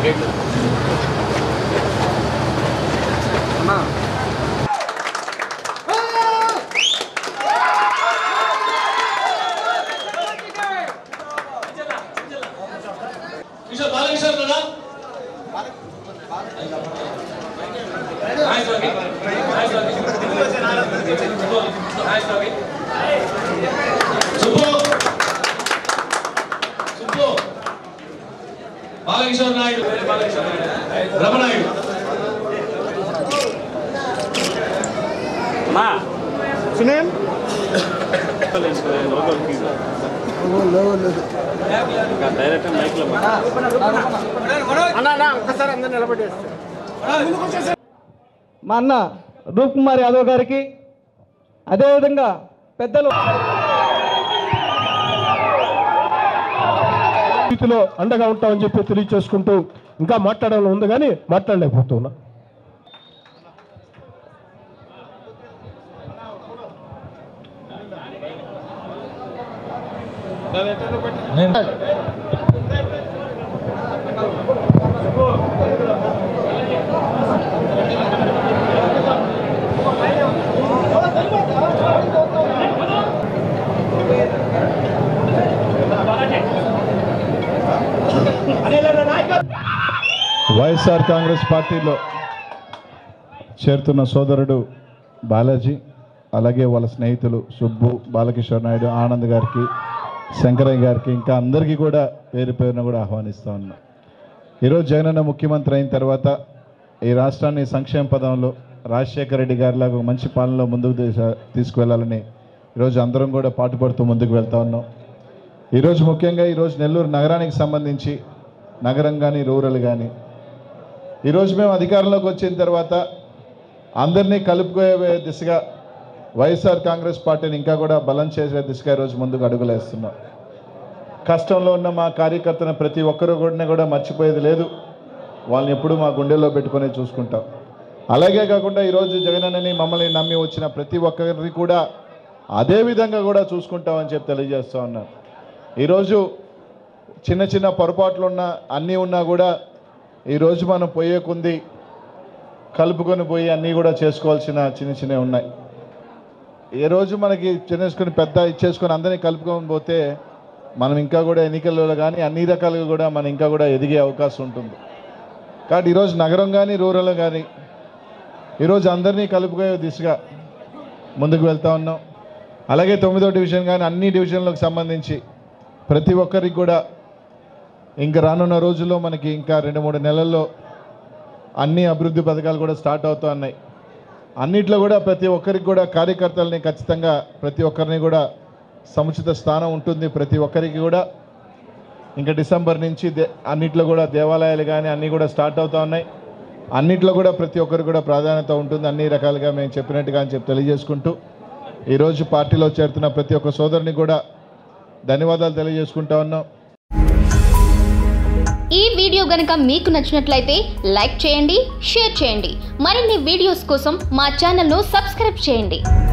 కిషోర్ బాలకిషోర్ కదా nice okay nice okay nice okay Subbu Subbu Balakishore Naidu వేరే బాలకిషోర్ నాయుడు రమణాయుడు మా సునీల్ డైరెక్ట్ మైక్ లో అన్న అన్న ఒక్కసారి అందరు నిలబెట్టేస్తారు మా అన్న రూప్ కుమార్ యాదవ్ గారికి అదేవిధంగా పెద్దలు రీతిలో అండగా ఉంటామని చెప్పి తెలియచేసుకుంటూ ఇంకా మాట్లాడాలని ఉంది కానీ మాట్లాడలేకపోతున్నా వైఎస్ఆర్ కాంగ్రెస్ పార్టీలో చేరుతున్న సోదరుడు బాలాజీ అలాగే వాళ్ళ స్నేహితులు సుబ్బు బాలకిషోర్ నాయుడు ఆనంద్ గారికి శంకరయ్య గారికి ఇంకా అందరికీ కూడా పేరు పేరున కూడా ఆహ్వానిస్తూ ఉన్నా ఈరోజు జగనన్న ముఖ్యమంత్రి అయిన తర్వాత ఈ రాష్ట్రాన్ని సంక్షేమ పదంలో రాజశేఖర రెడ్డి గారిలాగా ఒక మంచి పాలనలో ముందుకు తీసా- తీసుకువెళ్ళాలని ఈరోజు అందరం కూడా పాటుపడుతూ ముందుకు వెళ్తా ఉన్నాం ఈరోజు ముఖ్యంగా ఈరోజు నెల్లూరు నగరానికి సంబంధించి నగరం కానీ రూరల్ కానీ ఈరోజు మేము అధికారంలోకి వచ్చిన తర్వాత అందరినీ కలుపుకోయే దిశగా వైఎస్ఆర్ కాంగ్రెస్ పార్టీని ఇంకా కూడా బలం చేసే దిశగా ఈరోజు ముందుకు అడుగులేస్తున్నాం కష్టంలో ఉన్న మా కార్యకర్తను ప్రతి ఒక్కరు కూడా కూడా మర్చిపోయేది లేదు వాళ్ళని ఎప్పుడూ మా గుండెల్లో పెట్టుకొని చూసుకుంటాం అలాగే కాకుండా ఈరోజు జగనన్నని మమ్మల్ని నమ్మి వచ్చిన ప్రతి ఒక్కరిని కూడా అదే విధంగా కూడా చూసుకుంటామని చెప్పి తెలియజేస్తూ ఉన్నాను ఈరోజు చిన్న చిన్న పొరపాట్లు ఉన్నా అన్నీ ఉన్నా కూడా ఈరోజు మనం పోయే కొంది కలుపుకొని పోయి అన్నీ కూడా చేసుకోవాల్సిన చిన్న చిన్నవి ఉన్నాయి ఏ రోజు మనకి చిన్నేసుకొని పెద్ద ఇచ్చేసుకొని అందరినీ కలుపుకొని పోతే మనం ఇంకా కూడా ఎన్నికల్లో కానీ అన్ని రకాలుగా కూడా మనం ఇంకా కూడా ఎదిగే అవకాశం ఉంటుంది కాబట్టి ఈరోజు నగరం కానీ రూరల్ కానీ ఈరోజు అందరినీ కలుపుకోయే దిశగా ముందుకు వెళ్తా ఉన్నాం అలాగే తొమ్మిదో డివిజన్ కానీ అన్ని డివిజన్లకు సంబంధించి ప్రతి ఒక్కరికి కూడా ఇంకా రానున్న రోజుల్లో మనకి ఇంకా రెండు మూడు నెలల్లో అన్ని అభివృద్ధి పథకాలు కూడా స్టార్ట్ అవుతూ ఉన్నాయి అన్నిట్లో కూడా ప్రతి ఒక్కరికి కూడా కార్యకర్తలని ఖచ్చితంగా ప్రతి ఒక్కరిని కూడా సముచిత స్థానం ఉంటుంది ప్రతి ఒక్కరికి కూడా ఇంకా డిసెంబర్ నుంచి దే అన్నిట్లో కూడా దేవాలయాలు కానీ అన్నీ కూడా స్టార్ట్ అవుతూ ఉన్నాయి అన్నిట్లో కూడా ప్రతి ఒక్కరికి కూడా ప్రాధాన్యత ఉంటుంది అన్ని రకాలుగా మేము చెప్పినట్టుగా అని చెప్పి తెలియజేసుకుంటూ ఈరోజు పార్టీలో చేరుతున్న ప్రతి ఒక్క సోదరుని కూడా ధన్యవాదాలు తెలియజేసుకుంటా ఉన్నాం ఈ వీడియో గనుక మీకు నచ్చినట్లయితే లైక్ చేయండి షేర్ చేయండి మరిన్ని వీడియోస్ కోసం మా ఛానల్ను సబ్స్క్రైబ్ చేయండి